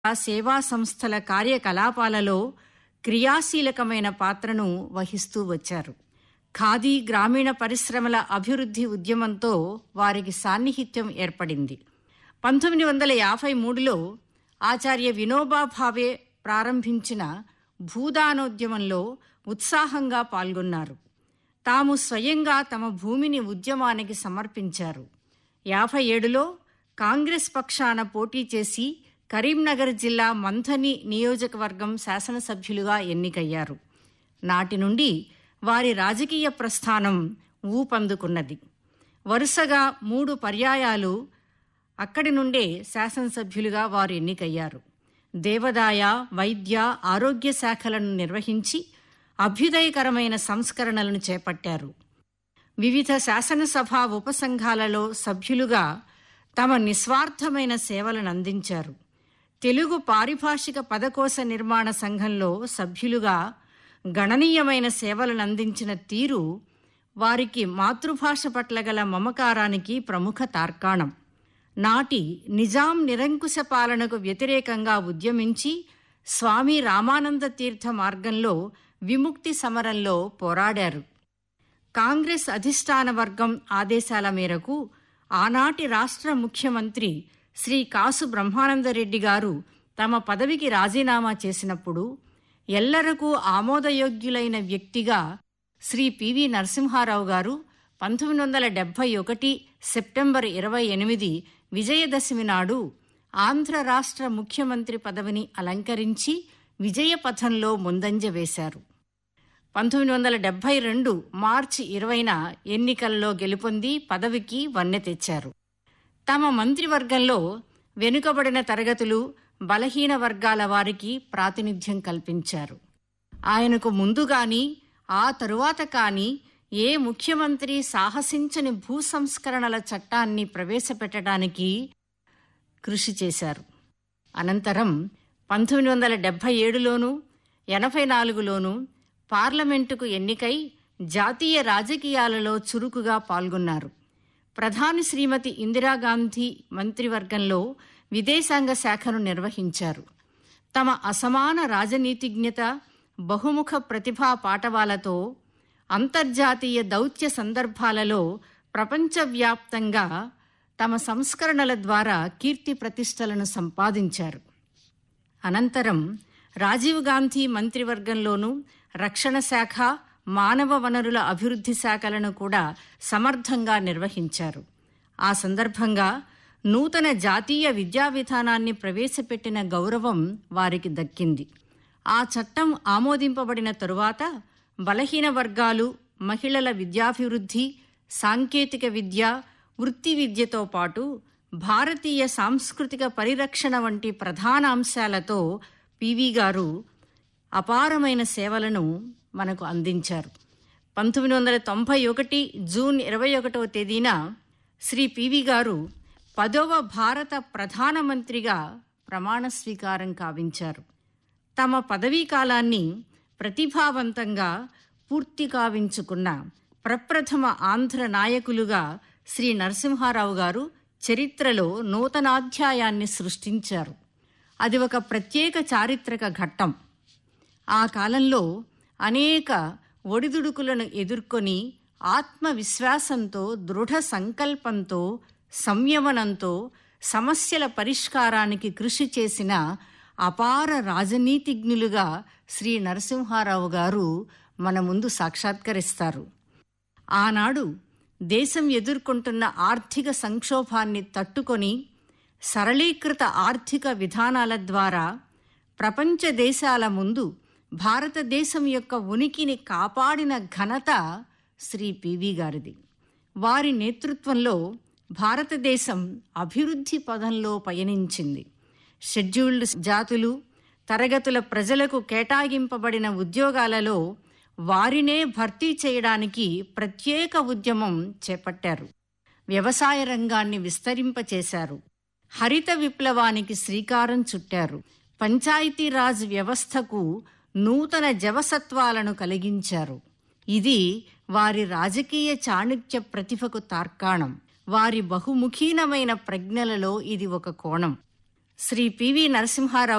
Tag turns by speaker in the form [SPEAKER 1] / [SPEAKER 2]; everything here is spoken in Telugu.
[SPEAKER 1] సేవా సంస్థల కార్యకలాపాలలో క్రియాశీలకమైన పాత్రను వహిస్తూ వచ్చారు ఖాదీ గ్రామీణ పరిశ్రమల అభివృద్ధి ఉద్యమంతో వారికి సాన్నిహిత్యం ఏర్పడింది పంతొమ్మిది వందల యాభై మూడులో ఆచార్య వినోబా భావే ప్రారంభించిన భూదానోద్యమంలో ఉత్సాహంగా పాల్గొన్నారు తాము స్వయంగా తమ భూమిని ఉద్యమానికి సమర్పించారు యాభై ఏడులో కాంగ్రెస్ పక్షాన పోటీ చేసి కరీంనగర్ జిల్లా మంథని నియోజకవర్గం శాసనసభ్యులుగా ఎన్నికయ్యారు నాటి నుండి వారి రాజకీయ ప్రస్థానం ఊపందుకున్నది వరుసగా మూడు పర్యాయాలు అక్కడి నుండే శాసనసభ్యులుగా వారు ఎన్నికయ్యారు దేవదాయ వైద్య ఆరోగ్య శాఖలను నిర్వహించి అభ్యుదయకరమైన సంస్కరణలను చేపట్టారు వివిధ శాసనసభ ఉపసంఘాలలో సభ్యులుగా తమ నిస్వార్థమైన సేవలను అందించారు తెలుగు పారిభాషిక పదకోశ నిర్మాణ సంఘంలో సభ్యులుగా గణనీయమైన సేవలను అందించిన తీరు వారికి మాతృభాష పట్ల గల మమకారానికి ప్రముఖ తార్కాణం నాటి నిజాం నిరంకుశ పాలనకు వ్యతిరేకంగా ఉద్యమించి స్వామి రామానంద తీర్థ మార్గంలో విముక్తి సమరంలో పోరాడారు కాంగ్రెస్ అధిష్టాన వర్గం ఆదేశాల మేరకు ఆనాటి రాష్ట్ర ముఖ్యమంత్రి శ్రీ కాసు బ్రహ్మానందరెడ్డి గారు తమ పదవికి రాజీనామా చేసినప్పుడు ఎల్లరకు ఆమోదయోగ్యులైన వ్యక్తిగా శ్రీ పివి నరసింహారావు గారు పంతొమ్మిది వందల డెబ్బై ఒకటి సెప్టెంబర్ ఇరవై ఎనిమిది విజయదశమి నాడు ఆంధ్ర రాష్ట్ర ముఖ్యమంత్రి పదవిని అలంకరించి విజయపథంలో ముందంజ వేశారు పంతొమ్మిది వందల డెబ్బై రెండు మార్చి ఇరవైన ఎన్నికల్లో గెలుపొంది పదవికి వన్నె తెచ్చారు తమ మంత్రివర్గంలో వెనుకబడిన తరగతులు బలహీన వర్గాల వారికి ప్రాతినిధ్యం కల్పించారు ఆయనకు ముందు గాని ఆ తరువాత కాని ఏ ముఖ్యమంత్రి సాహసించని భూ సంస్కరణల చట్టాన్ని ప్రవేశపెట్టడానికి కృషి చేశారు అనంతరం పంతొమ్మిది వందల డెబ్బై ఏడులోనూ ఎనభై నాలుగులోనూ పార్లమెంటుకు ఎన్నికై జాతీయ రాజకీయాలలో చురుకుగా పాల్గొన్నారు ప్రధాని శ్రీమతి ఇందిరాగాంధీ మంత్రివర్గంలో విదేశాంగ శాఖను నిర్వహించారు తమ అసమాన రాజనీతిజ్ఞత బహుముఖ ప్రతిభా పాటవాలతో అంతర్జాతీయ దౌత్య సందర్భాలలో ప్రపంచవ్యాప్తంగా తమ సంస్కరణల ద్వారా కీర్తి ప్రతిష్టలను సంపాదించారు అనంతరం రాజీవ్ గాంధీ మంత్రివర్గంలోనూ రక్షణ శాఖ మానవ వనరుల అభివృద్ధి శాఖలను కూడా సమర్థంగా నిర్వహించారు ఆ సందర్భంగా నూతన జాతీయ విద్యా విధానాన్ని ప్రవేశపెట్టిన గౌరవం వారికి దక్కింది ఆ చట్టం ఆమోదింపబడిన తరువాత బలహీన వర్గాలు మహిళల విద్యాభివృద్ధి సాంకేతిక విద్య వృత్తి విద్యతో పాటు భారతీయ సాంస్కృతిక పరిరక్షణ వంటి ప్రధాన అంశాలతో పివి గారు అపారమైన సేవలను మనకు అందించారు పంతొమ్మిది వందల తొంభై ఒకటి జూన్ ఇరవై ఒకటవ తేదీన శ్రీ పివి గారు పదవ భారత ప్రధానమంత్రిగా ప్రమాణ స్వీకారం కావించారు తమ పదవీ కాలాన్ని ప్రతిభావంతంగా పూర్తి కావించుకున్న ప్రప్రథమ ఆంధ్ర నాయకులుగా శ్రీ నరసింహారావు గారు చరిత్రలో నూతనాధ్యాయాన్ని సృష్టించారు అది ఒక ప్రత్యేక చారిత్రక ఘట్టం ఆ కాలంలో అనేక ఒడిదుడుకులను ఎదుర్కొని ఆత్మవిశ్వాసంతో దృఢ సంకల్పంతో సంయమనంతో సమస్యల పరిష్కారానికి కృషి చేసిన అపార రాజనీతిజ్ఞులుగా శ్రీ నరసింహారావు గారు మన ముందు సాక్షాత్కరిస్తారు ఆనాడు దేశం ఎదుర్కొంటున్న ఆర్థిక సంక్షోభాన్ని తట్టుకొని సరళీకృత ఆర్థిక విధానాల ద్వారా ప్రపంచ దేశాల ముందు భారతదేశం యొక్క ఉనికిని కాపాడిన ఘనత శ్రీ పివి గారిది వారి నేతృత్వంలో భారతదేశం అభివృద్ధి పదంలో పయనించింది షెడ్యూల్డ్ జాతులు తరగతుల ప్రజలకు కేటాయింపబడిన ఉద్యోగాలలో వారినే భర్తీ చేయడానికి ప్రత్యేక ఉద్యమం చేపట్టారు వ్యవసాయ రంగాన్ని విస్తరింపచేశారు హరిత విప్లవానికి శ్రీకారం చుట్టారు పంచాయతీరాజ్ వ్యవస్థకు నూతన జవసత్వాలను కలిగించారు ఇది వారి రాజకీయ చాణుక్య ప్రతిభకు తార్కాణం వారి బహుముఖీనమైన ప్రజ్ఞలలో ఇది ఒక కోణం శ్రీ పివి నరసింహారావు